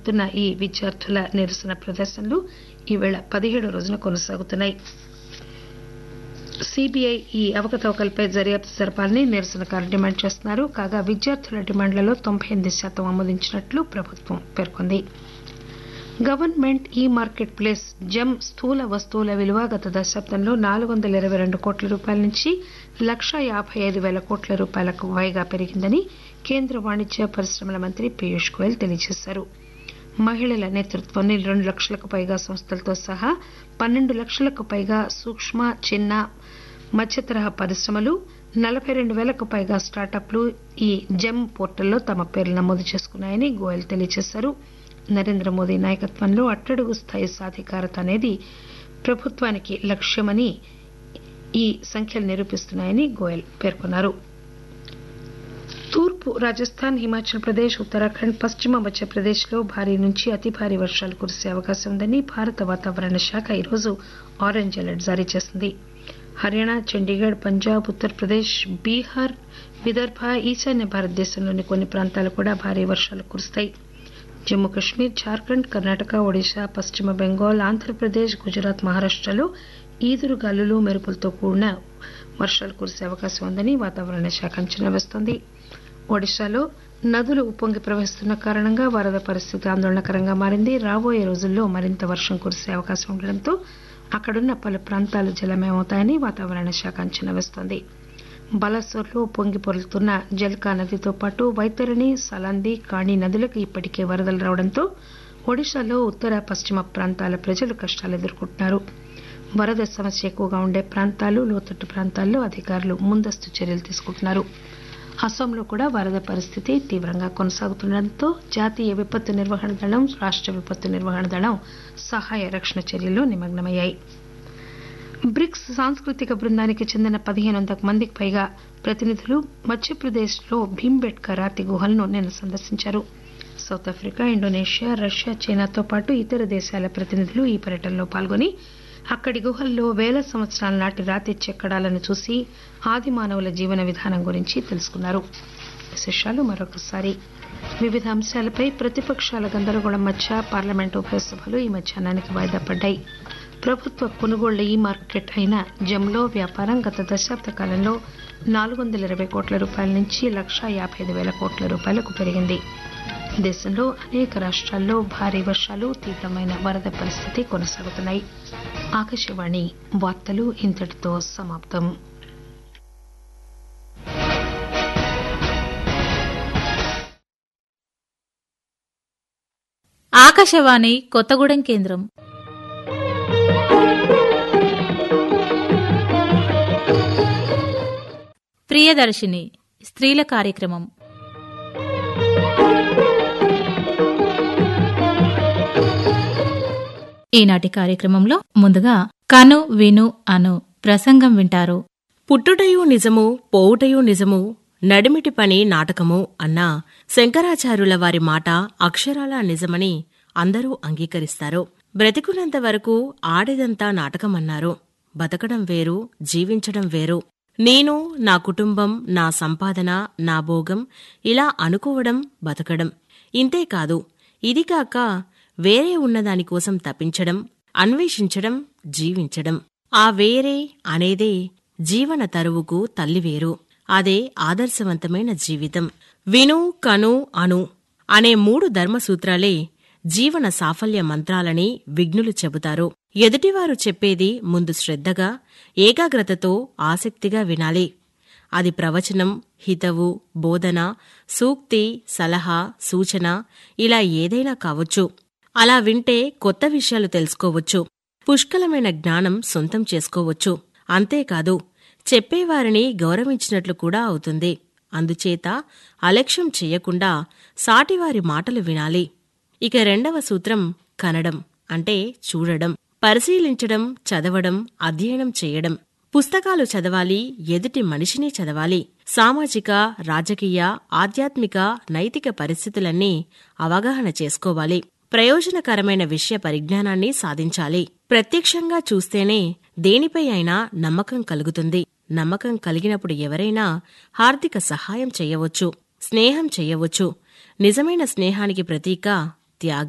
జరుపుతున్న ఈ విద్యార్థుల నిరసన ప్రదర్శనలు ఈవేళ పదిహేడో రోజున కొనసాగుతున్నాయి సీబీఐ ఈ అవకతవకలపై దర్యాప్తు జరపాలని నిరసనకారులు డిమాండ్ చేస్తున్నారు కాగా విద్యార్థుల డిమాండ్లలో తొంభై ఎనిమిది శాతం ఆమోదించినట్లు ప్రభుత్వం పేర్కొంది గవర్నమెంట్ ఈ మార్కెట్ ప్లేస్ జమ్ స్థూల వస్తువుల విలువ గత దశాబ్దంలో నాలుగు వందల ఇరవై రెండు కోట్ల రూపాయల నుంచి లక్షా యాభై ఐదు వేల కోట్ల రూపాయలకు పైగా పెరిగిందని కేంద్ర వాణిజ్య పరిశ్రమల మంత్రి పీయూష్ గోయల్ తెలియజేశారు మహిళల నేతృత్వంలోని రెండు లక్షలకు పైగా సంస్థలతో సహా పన్నెండు లక్షలకు పైగా సూక్ష్మ చిన్న మధ్యతరహా పరిశ్రమలు నలభై రెండు వేలకు పైగా స్టార్టప్లు ఈ జెమ్ పోర్టల్లో తమ పేర్లు నమోదు చేసుకున్నాయని గోయల్ తెలియజేశారు నరేంద్ర మోదీ నాయకత్వంలో అట్టడుగు స్థాయి సాధికారత అనేది ప్రభుత్వానికి లక్ష్యమని ఈ సంఖ్యలు నిరూపిస్తున్నాయని గోయల్ పేర్కొన్నారు తూర్పు రాజస్థాన్ హిమాచల్ ప్రదేశ్ ఉత్తరాఖండ్ పశ్చిమ మధ్యప్రదేశ్ లో భారీ నుంచి అతి భారీ వర్షాలు కురిసే అవకాశం ఉందని భారత వాతావరణ శాఖ ఈరోజు ఆరెంజ్ అలర్ట్ జారీ చేసింది హర్యానా చండీగఢ్ పంజాబ్ ఉత్తరప్రదేశ్ బీహార్ విదర్భ ఈశాన్య భారతదేశంలోని కొన్ని ప్రాంతాలు కూడా భారీ వర్షాలు కురుస్తాయి జమ్మూ కశ్మీర్ జార్ఖండ్ కర్ణాటక ఒడిశా పశ్చిమ బెంగాల్ ఆంధ్రప్రదేశ్ గుజరాత్ మహారాష్టలో ఈదురు గాలులు మెరుపులతో కూడిన వర్షాలు కురిసే అవకాశం ఉందని వాతావరణ శాఖ అంచనా వేస్తోంది ఒడిశాలో నదులు ఉప్పొంగి ప్రవహిస్తున్న కారణంగా వరద పరిస్థితి ఆందోళనకరంగా మారింది రాబోయే రోజుల్లో మరింత వర్షం కురిసే అవకాశం ఉండడంతో అక్కడున్న పలు ప్రాంతాలు జలమయమవుతాయని వాతావరణ శాఖ అంచనా వేస్తోంది బలసోర్లో పొంగి పొరులుతున్న జల్కా నదితో పాటు వైతరణి సలంది కాణి నదులకు ఇప్పటికే వరదలు రావడంతో ఒడిశాలో ఉత్తర పశ్చిమ ప్రాంతాల ప్రజలు కష్టాలు ఎదుర్కొంటున్నారు వరద సమస్య ఎక్కువగా ఉండే ప్రాంతాలు లోతట్టు ప్రాంతాల్లో అధికారులు ముందస్తు చర్యలు తీసుకుంటున్నారు అస్సాంలో కూడా వరద పరిస్థితి తీవ్రంగా కొనసాగుతుండటంతో జాతీయ విపత్తు నిర్వహణ దళం రాష్ట విపత్తు నిర్వహణ దళం సహాయ రక్షణ చర్యల్లో నిమగ్నమయ్యాయి బ్రిక్స్ సాంస్కృతిక బృందానికి చెందిన పదిహేను వందల మందికి పైగా ప్రతినిధులు మధ్యప్రదేశ్లో భీంబెట్కా రాతి గుహలను నిన్న సందర్శించారు సౌత్ ఆఫ్రికా ఇండోనేషియా రష్యా చైనాతో పాటు ఇతర దేశాల ప్రతినిధులు ఈ పర్యటనలో పాల్గొని అక్కడి గుహల్లో వేల సంవత్సరాల నాటి రాతి చెక్కడాలను చూసి ఆది మానవుల జీవన విధానం గురించి తెలుసుకున్నారు విశేషాలు మరొకసారి వివిధ అంశాలపై ప్రతిపక్షాల గందరగోళం మధ్య పార్లమెంటు ఉభయ సభలు ఈ మధ్యాహ్నానికి వాయిదా పడ్డాయి ప్రభుత్వ కొనుగోళ్ల ఈ మార్కెట్ అయిన జమ్లో వ్యాపారం గత దశాబ్ద కాలంలో నాలుగు వందల ఇరవై కోట్ల రూపాయల నుంచి లక్షా యాభై ఐదు వేల కోట్ల రూపాయలకు పెరిగింది దేశంలో అనేక రాష్ట్రాల్లో భారీ వర్షాలు తీవ్రమైన వరద పరిస్థితి కొనసాగుతున్నాయి ఆకాశవాణి వార్తలు ఇంతటితో సమాప్తం ఆకాశవాణి కొత్తగూడెం కేంద్రం ప్రియదర్శిని స్త్రీల కార్యక్రమం ఈనాటి కార్యక్రమంలో ముందుగా కను విను అను ప్రసంగం వింటారు పుట్టుటయు నిజము పోవుటయు నిజము నడిమిటి పని నాటకము అన్న శంకరాచార్యుల వారి మాట అక్షరాలా నిజమని అందరూ అంగీకరిస్తారు బ్రతికున్నంత వరకు ఆడేదంతా నాటకమన్నారు బతకడం వేరు జీవించడం వేరు నేను నా కుటుంబం నా సంపాదన నా భోగం ఇలా అనుకోవడం బతకడం ఇంతేకాదు ఇది కాక వేరే ఉన్నదానికోసం తప్పించడం అన్వేషించడం జీవించడం ఆ వేరే అనేదే జీవన తరువుకు తల్లివేరు అదే ఆదర్శవంతమైన జీవితం విను కను అను అనే మూడు ధర్మసూత్రాలే జీవన సాఫల్య మంత్రాలని విఘ్నులు చెబుతారు ఎదుటివారు చెప్పేది ముందు శ్రద్ధగా ఏకాగ్రతతో ఆసక్తిగా వినాలి అది ప్రవచనం హితవు బోధన సూక్తి సలహా సూచన ఇలా ఏదైనా కావచ్చు అలా వింటే కొత్త విషయాలు తెలుసుకోవచ్చు పుష్కలమైన జ్ఞానం సొంతం చేసుకోవచ్చు అంతేకాదు చెప్పేవారిని గౌరవించినట్లు కూడా అవుతుంది అందుచేత అలక్ష్యం చెయ్యకుండా సాటివారి మాటలు వినాలి ఇక రెండవ సూత్రం కనడం అంటే చూడడం పరిశీలించడం చదవడం అధ్యయనం చేయడం పుస్తకాలు చదవాలి ఎదుటి మనిషిని చదవాలి సామాజిక రాజకీయ ఆధ్యాత్మిక నైతిక పరిస్థితులన్నీ అవగాహన చేసుకోవాలి ప్రయోజనకరమైన విషయ పరిజ్ఞానాన్ని సాధించాలి ప్రత్యక్షంగా చూస్తేనే దేనిపై అయినా నమ్మకం కలుగుతుంది నమ్మకం కలిగినప్పుడు ఎవరైనా హార్దిక సహాయం చెయ్యవచ్చు స్నేహం చెయ్యవచ్చు నిజమైన స్నేహానికి ప్రతీక త్యాగం